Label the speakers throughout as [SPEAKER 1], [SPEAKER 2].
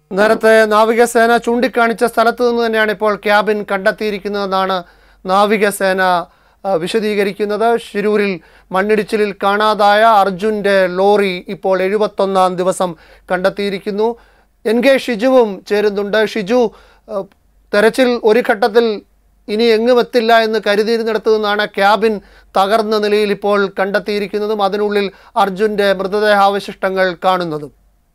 [SPEAKER 1] നേരത്തെ നാവികസേന ചൂണ്ടിക്കാണിച്ച സ്ഥലത്തു നിന്ന് തന്നെയാണ് ഇപ്പോൾ ക്യാബിൻ കണ്ടെത്തിയിരിക്കുന്നതെന്നാണ് നാവികസേന ആ, വിശദീകരിക്കുന്നത് ശിരൂരിൽ മണ്ണിടിച്ചിലിൽ കാണാതായ അർജുൻ്റെ ലോറി ഇപ്പോൾ എഴുപത്തൊന്നാം ദിവസം കണ്ടെത്തിയിരിക്കുന്നു എൻ കെ ഷിജുവും ചേരുന്നുണ്ട് ഷിജു ആ, തെരച്ചിൽ ഒരു ഘട്ടത്തിൽ ഇനി എങ്ങും എത്തില്ല എന്ന് കരുതിയിരുന്നിടത്തു നിന്നാണ് ക്യാബിൻ തകർന്ന നിലയിൽ ഇപ്പോൾ കണ്ടെത്തിയിരിക്കുന്നതും അതിനുള്ളിൽ അർജുൻ്റെ മൃതദേഹാവശിഷ്ടങ്ങൾ കാണുന്നതും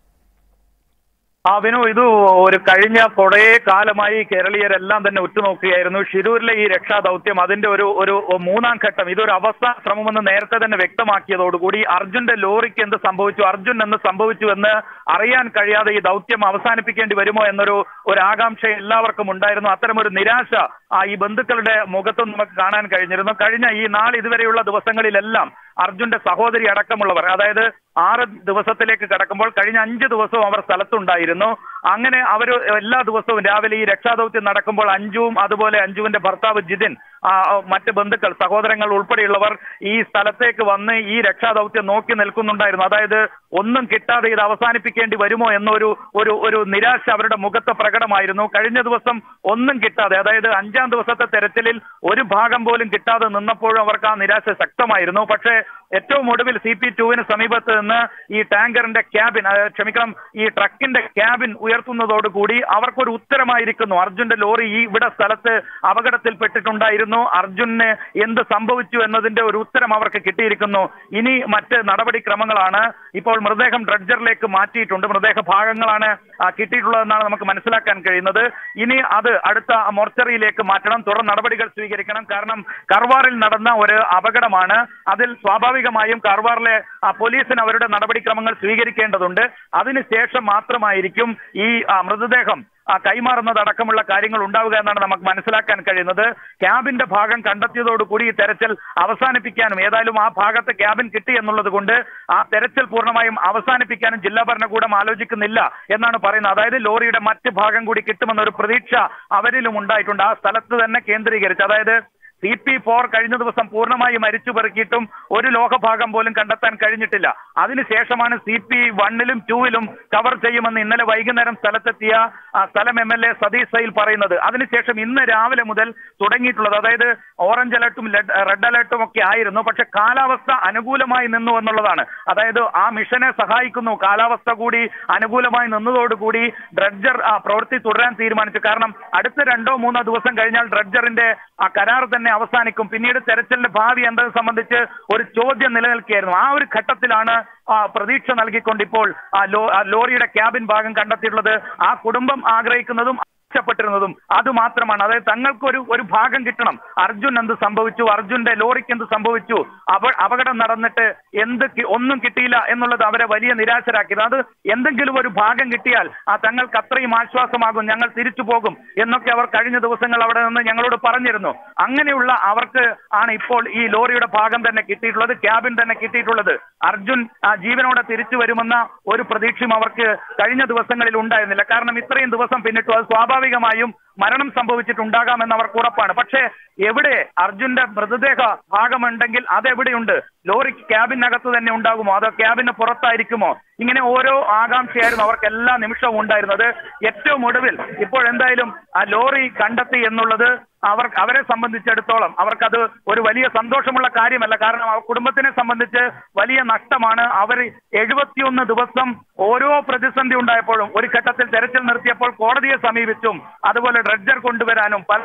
[SPEAKER 2] ആ വിനു ഇത് ഒരു കഴിഞ്ഞ കുറേ കാലമായി കേരളീയരെല്ലാം തന്നെ ഉറ്റുനോക്കുകയായിരുന്നു ഷിരൂരിലെ ഈ രക്ഷാ ദൗത്യം അതിന്റെ ഒരു ഒരു മൂന്നാം ഘട്ടം ഇതൊരു അവസാന ശ്രമമെന്ന് നേരത്തെ തന്നെ വ്യക്തമാക്കിയതോടുകൂടി അർജുന്റെ ലോറിക്ക് എന്ത് സംഭവിച്ചു അർജുൻ എന്ന് സംഭവിച്ചു എന്ന് അറിയാൻ കഴിയാതെ ഈ ദൗത്യം അവസാനിപ്പിക്കേണ്ടി വരുമോ എന്നൊരു ഒരു ആകാംക്ഷ എല്ലാവർക്കും ഉണ്ടായിരുന്നു അത്തരമൊരു നിരാശ ആ ഈ ബന്ധുക്കളുടെ മുഖത്തും നമുക്ക് കാണാൻ കഴിഞ്ഞിരുന്നു കഴിഞ്ഞ ഈ നാൾ ഇതുവരെയുള്ള ദിവസങ്ങളിലെല്ലാം അർജുന്റെ സഹോദരി അടക്കമുള്ളവർ അതായത് ആറ് ദിവസത്തിലേക്ക് കടക്കുമ്പോൾ കഴിഞ്ഞ അഞ്ച് ദിവസവും അവർ സ്ഥലത്തുണ്ടായിരുന്നു അങ്ങനെ അവർ എല്ലാ ദിവസവും രാവിലെ ഈ രക്ഷാദൗത്യം നടക്കുമ്പോൾ അഞ്ജുവും അതുപോലെ അഞ്ജുവിന്റെ ഭർത്താവ് ജിതിൻ ആ, ആ, മറ്റ് ബന്ധുക്കൾ സഹോദരങ്ങൾ ഉൾപ്പെടെയുള്ളവർ ഈ സ്ഥലത്തേക്ക് വന്ന് ഈ രക്ഷാദൗത്യം നോക്കി നിൽക്കുന്നുണ്ടായിരുന്നു അതായത് ഒന്നും കിട്ടാതെ ഇത് അവസാനിപ്പിക്കേണ്ടി വരുമോ എന്നൊരു ഒരു ഒരു നിരാശ അവരുടെ മുഖത്ത് പ്രകടമായിരുന്നു കഴിഞ്ഞ ദിവസം ഒന്നും കിട്ടാതെ അതായത് അഞ്ചാം ദിവസത്തെ തെരച്ചിലിൽ ഒരു ഭാഗം പോലും കിട്ടാതെ നിന്നപ്പോഴും അവർക്ക് ആ നിരാശ ശക്തമായിരുന്നു പക്ഷേ ഏറ്റവും ഒടുവിൽ സി പി ടുവിന് സമീപത്ത് നിന്ന് ഈ ടാങ്കറിന്റെ ക്യാബിൻ അതായത് ക്ഷമിക്കണം ഈ ട്രക്കിന്റെ ക്യാബിൻ ഉയർത്തുന്നതോടുകൂടി അവർക്കൊരു ഉത്തരമായിരിക്കുന്നു അർജുന്റെ ലോറി ഈ ഇവിടെ സ്ഥലത്ത് അപകടത്തിൽപ്പെട്ടിട്ടുണ്ടായിരുന്നു അർജുന് എന്ത് സംഭവിച്ചു എന്നതിന്റെ ഒരു ഉത്തരം അവർക്ക് കിട്ടിയിരിക്കുന്നു ഇനി മറ്റ് നടപടിക്രമങ്ങളാണ് ഇപ്പോൾ മൃതദേഹം ഡ്രഡ്ജറിലേക്ക് മാറ്റിയിട്ടുണ്ട് മൃതദേഹ ഭാഗങ്ങളാണ് ആ, കിട്ടിയിട്ടുള്ളതെന്നാണ് നമുക്ക് മനസ്സിലാക്കാൻ കഴിയുന്നത് ഇനി അത് അടുത്ത മോർച്ചറിയിലേക്ക് മാറ്റണം തുടർ നടപടികൾ സ്വീകരിക്കണം കാരണം കർവാറിൽ നടന്ന ഒരു അപകടമാണ് അതിൽ സ്വാഭാവികമായും കർവാറിലെ ആ, പോലീസിന് അവരുടെ നടപടിക്രമങ്ങൾ സ്വീകരിക്കേണ്ടതുണ്ട് അതിനുശേഷം മാത്രമായിരിക്കും ഈ ആ, മൃതദേഹം ആ, കൈമാറുന്നതടക്കമുള്ള കാര്യങ്ങൾ ഉണ്ടാവുക എന്നാണ് നമുക്ക് മനസ്സിലാക്കാൻ കഴിയുന്നത് ക്യാബിന്റെ ഭാഗം കണ്ടെത്തിയതോടുകൂടി ഈ തെരച്ചിൽ അവസാനിപ്പിക്കാനും ഏതായാലും ആ ഭാഗത്ത് ക്യാബിൻ കിട്ടി എന്നുള്ളത് കൊണ്ട് ആ തെരച്ചിൽ പൂർണ്ണമായും അവസാനിപ്പിക്കാനും ജില്ലാ ഭരണകൂടം ആലോചിക്കുന്നില്ല എന്നാണ് പറയുന്നത് അതായത് ലോറിയുടെ മറ്റ് ഭാഗം കൂടി കിട്ടുമെന്നൊരു പ്രതീക്ഷ അവരിലും ഉണ്ടായിട്ടുണ്ട് ആ സ്ഥലത്ത് തന്നെ കേന്ദ്രീകരിച്ച് അതായത് സി പി ഫോർ കഴിഞ്ഞ ദിവസം പൂർണ്ണമായി മരിച്ചു പെറുക്കിയിട്ടും ഒരു ലോഹഭാഗം പോലും കണ്ടെത്താൻ കഴിഞ്ഞിട്ടില്ല അതിനുശേഷമാണ് സി പി വണ്ണിലും ടൂവിലും കവർ ചെയ്യുമെന്ന് ഇന്നലെ വൈകുന്നേരം സ്ഥലത്തെത്തിയ ആ, സ്ഥലം M L A Satish Sail പറയുന്നത് അതിനുശേഷം ഇന്ന് രാവിലെ മുതൽ തുടങ്ങിയിട്ടുള്ളത് അതായത് ഓറഞ്ച് അലർട്ടും റെഡ് അലർട്ടും ഒക്കെ ആയിരുന്നു പക്ഷെ കാലാവസ്ഥ അനുകൂലമായി നിന്നു എന്നുള്ളതാണ് അതായത് ആ മിഷനെ സഹായിക്കുന്നു കാലാവസ്ഥ കൂടി അനുകൂലമായി നിന്നതോടുകൂടി ഡ്രഡ്ജർ ആ പ്രവൃത്തി തുടരാൻ തീരുമാനിച്ചു കാരണം അടുത്ത രണ്ടോ മൂന്നോ ദിവസം കഴിഞ്ഞാൽ ഡ്രഡ്ജറിന്റെ ആ കരാർ തന്നെ അവസാനിക്കും പിന്നീട് തെരച്ചിലിന്റെ ഭാവി എന്നത് സംബന്ധിച്ച് ഒരു ചോദ്യം നിലനിൽക്കുകയായിരുന്നു ആ ഒരു ഘട്ടത്തിലാണ് ആ പ്രതീക്ഷ നൽകിക്കൊണ്ട് ഇപ്പോൾ ആ ലോ- ആ ലോറിയുടെ ക്യാബിൻ ഭാഗം കണ്ടെത്തിയിട്ടുള്ളത് ആ കുടുംബം ആഗ്രഹിക്കുന്നതും ആവശ്യപ്പെട്ടിരുന്നതും അത് മാത്രമാണ് അതായത് തങ്ങൾക്ക് ഒരു ഒരു ഭാഗം കിട്ടണം അർജുൻ എന്ത് സംഭവിച്ചു അർജുന്റെ ലോറിക്ക് എന്ത് സംഭവിച്ചു അവ അപകടം നടന്നിട്ട് എന്ത് കി- ഒന്നും കിട്ടിയില്ല എന്നുള്ളത് അവരെ വലിയ നിരാശരാക്കിയത് അത് എന്തെങ്കിലും ഒരു ഭാഗം കിട്ടിയാൽ ആ തങ്ങൾക്ക് അത്രയും ആശ്വാസമാകും ഞങ്ങൾ തിരിച്ചു പോകും എന്നൊക്കെ അവർ കഴിഞ്ഞ ദിവസങ്ങൾ അവിടെ നിന്ന് ഞങ്ങളോട് പറഞ്ഞിരുന്നു അങ്ങനെയുള്ള അവർക്ക് ആണ് ഇപ്പോൾ ഈ ലോറിയുടെ ഭാഗം തന്നെ കിട്ടിയിട്ടുള്ളത് ക്യാബിൻ തന്നെ കിട്ടിയിട്ടുള്ളത് അർജുൻ ആ ജീവനോടെ തിരിച്ചു വരുമെന്ന ഒരു പ്രതീക്ഷയും അവർക്ക് കഴിഞ്ഞ ദിവസങ്ങളിൽ ഉണ്ടായിരുന്നില്ല കാരണം ഇത്രയും ദിവസം പിന്നിട്ടു അത് സ്വാഭാവികമായും മരണം സംഭവിച്ചിട്ടുണ്ടാകാമെന്ന് അവർക്ക് ഉറപ്പാണ് പക്ഷേ എവിടെ അർജുന്റെ മൃതദേഹ ഭാഗമുണ്ടെങ്കിൽ അതെവിടെയുണ്ട് ലോറി ക്യാബിനകത്ത് തന്നെ ഉണ്ടാകുമോ അതോ ക്യാബിന് പുറത്തായിരിക്കുമോ ഇങ്ങനെ ഓരോ ആകാംക്ഷയായിരുന്നു അവർക്ക് എല്ലാ നിമിഷവും ഉണ്ടായിരുന്നത് ഏറ്റവും ഒടുവിൽ ഇപ്പോൾ എന്തായാലും ആ ലോറി കണ്ടെത്തി എന്നുള്ളത് അവർ അവരെ സംബന്ധിച്ചിടത്തോളം അവർക്കത് ഒരു വലിയ സന്തോഷമുള്ള കാര്യമല്ല കാരണം ആ കുടുംബത്തിനെ സംബന്ധിച്ച് വലിയ നഷ്ടമാണ് അവർ എഴുപത്തിയൊന്ന് ദിവസം ഓരോ പ്രതിസന്ധി ഉണ്ടായപ്പോഴും ഒരു ഘട്ടത്തിൽ തെരച്ചിൽ നിർത്തിയപ്പോൾ കോടതിയെ സമീപിച്ചും അതുപോലെ ഡ്രഡ്ജർ കൊണ്ടുവരാനും പല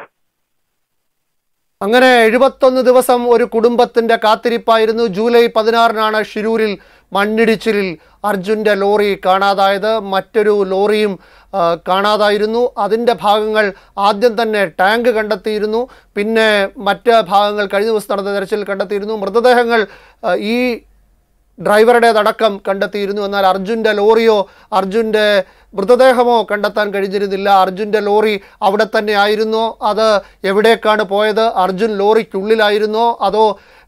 [SPEAKER 1] അങ്ങനെ എഴുപത്തൊന്ന് ദിവസം ഒരു കുടുംബത്തിന്റെ കാത്തിരിപ്പായിരുന്നു ജൂലൈ പതിനാറിനാണ് ഷിരൂരിൽ മണ്ണിടിച്ചിലിൽ അർജുൻ്റെ ലോറി കാണാതായത് മറ്റൊരു ലോറിയും ആ, കാണാതായിരുന്നു അതിൻ്റെ ഭാഗങ്ങൾ ആദ്യം തന്നെ ടാങ്ക് കണ്ടെത്തിയിരുന്നു പിന്നെ മറ്റ് ഭാഗങ്ങൾ കഴിഞ്ഞ ദിവസം നടന്ന തെരച്ചിൽ കണ്ടെത്തിയിരുന്നു മൃതദേഹങ്ങൾ ആ, ഈ ഡ്രൈവറുടേതടക്കം കണ്ടെത്തിയിരുന്നു എന്നാൽ അർജുൻ്റെ ലോറിയോ അർജുൻ്റെ മൃതദേഹമോ കണ്ടെത്താൻ കഴിഞ്ഞിരുന്നില്ല അർജുൻ്റെ ലോറി അവിടെ തന്നെ ആയിരുന്നോ അത് എവിടേക്കാണ് പോയത് അർജുൻ ലോറിക്കുള്ളിലായിരുന്നോ അതോ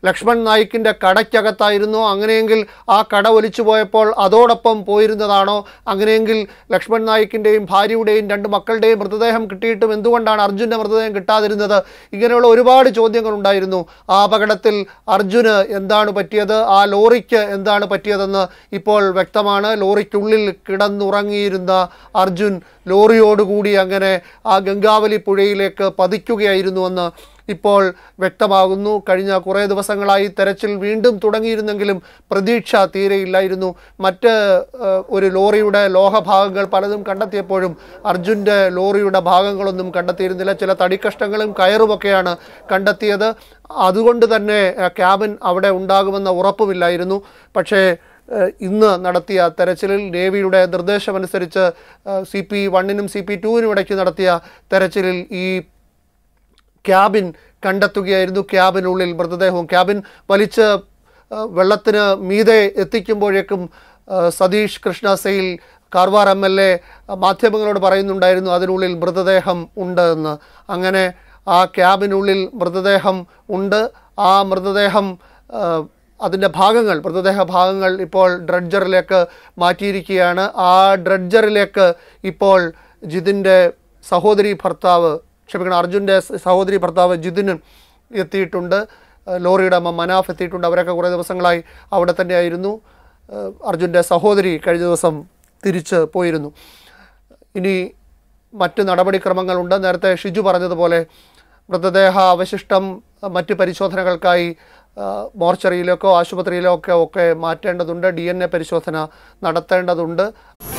[SPEAKER 1] ലക്ഷ്മൺ നായിക്കിൻ്റെ കടയ്ക്കകത്തായിരുന്നോ അങ്ങനെയെങ്കിൽ ആ കട ഒലിച്ചു പോയപ്പോൾ അതോടൊപ്പം പോയിരുന്നതാണോ അങ്ങനെയെങ്കിൽ ലക്ഷ്മൺ നായിക്കിൻ്റെയും ഭാര്യയുടെയും രണ്ട് മക്കളുടെയും മൃതദേഹം കിട്ടിയിട്ടും എന്തുകൊണ്ടാണ് അർജുൻ്റെ മൃതദേഹം കിട്ടാതിരുന്നത് ഇങ്ങനെയുള്ള ഒരുപാട് ചോദ്യങ്ങൾ ഉണ്ടായിരുന്നു ആ അപകടത്തിൽ അർജുന് എന്താണ് പറ്റിയത് ആ ലോറിക്ക് എന്താണ് പറ്റിയതെന്ന് ഇപ്പോൾ വ്യക്തമാണ് ലോറിക്കുള്ളിൽ കിടന്നുറങ്ങിയിരുന്ന അർജുൻ ലോറിയോടുകൂടി അങ്ങനെ ആ ഗംഗാവലി പുഴയിലേക്ക് പതിക്കുകയായിരുന്നുവെന്ന് ഇപ്പോൾ വ്യക്തമാകുന്നു കഴിഞ്ഞ കുറേ ദിവസങ്ങളായി തെരച്ചിൽ വീണ്ടും തുടങ്ങിയിരുന്നെങ്കിലും പ്രതീക്ഷ തീരെയില്ലായിരുന്നു മറ്റ് ഏഹ്, ഒരു ലോറിയുടെ ലോഹഭാഗങ്ങൾ പലതും കണ്ടെത്തിയപ്പോഴും അർജുൻ്റെ ലോറിയുടെ ഭാഗങ്ങളൊന്നും കണ്ടെത്തിയിരുന്നില്ല ചില തടിക്കഷ്ണങ്ങളും കയറുമൊക്കെയാണ് കണ്ടെത്തിയത് അതുകൊണ്ട് തന്നെ ഏഹ്, ക്യാബിൻ അവിടെ ഉണ്ടാകുമെന്ന ഉറപ്പുമില്ലായിരുന്നു പക്ഷേ ഏഹ്, ഇന്ന് നടത്തിയ തെരച്ചിലിൽ നേവിയുടെ നിർദ്ദേശമനുസരിച്ച് സി പി വണ്ണിനും സി പി ടുവിനും ഇടയ്ക്ക് നടത്തിയ തെരച്ചിലിൽ ഈ ക്യാബിൻ കണ്ടെത്തുകയായിരുന്നു ക്യാബിനുള്ളിൽ മൃതദേഹവും ക്യാബിൻ വലിച്ച് ആ, വെള്ളത്തിന് മീതെ എത്തിക്കുമ്പോഴേക്കും ആ, Satish Krishna Sail Karwar M L A മാധ്യമങ്ങളോട് പറയുന്നുണ്ടായിരുന്നു അതിനുള്ളിൽ മൃതദേഹം ഉണ്ട് എന്ന് അങ്ങനെ ആ ക്യാബിനുള്ളിൽ മൃതദേഹം ഉണ്ട് ആ മൃതദേഹം ആ, അതിൻ്റെ ഭാഗങ്ങൾ മൃതദേഹ ഭാഗങ്ങൾ ഇപ്പോൾ ഡ്രഡ്ജറിലേക്ക് മാറ്റിയിരിക്കുകയാണ് ആ ഡ്രഡ്ജറിലേക്ക് ഇപ്പോൾ ജിതിൻ്റെ സഹോദരി ഭർത്താവ് ക്ഷമിക്കണം അർജുൻ്റെ സഹോദരി ഭർത്താവ് ജിതിന് എത്തിയിട്ടുണ്ട് ഏഹ് ലോറിയുടെ അമ്മ മനാഫ് എത്തിയിട്ടുണ്ട് അവരൊക്കെ കുറേ ദിവസങ്ങളായി അവിടെ തന്നെയായിരുന്നു ഏഹ് അർജുൻ്റെ സഹോദരി കഴിഞ്ഞ ദിവസം തിരിച്ച് പോയിരുന്നു ഇനി മറ്റ് നടപടിക്രമങ്ങളുണ്ട് നേരത്തെ ഷിജു പറഞ്ഞതുപോലെ മൃതദേഹ അവശിഷ്ടം മറ്റ് പരിശോധനകൾക്കായി ആ, മോർച്ചറിയിലേക്കോ ആശുപത്രിയിലേക്കോ ഒക്കെ മാറ്റേണ്ടതുണ്ട് ഡി എൻ എ പരിശോധന നടത്തേണ്ടതുണ്ട്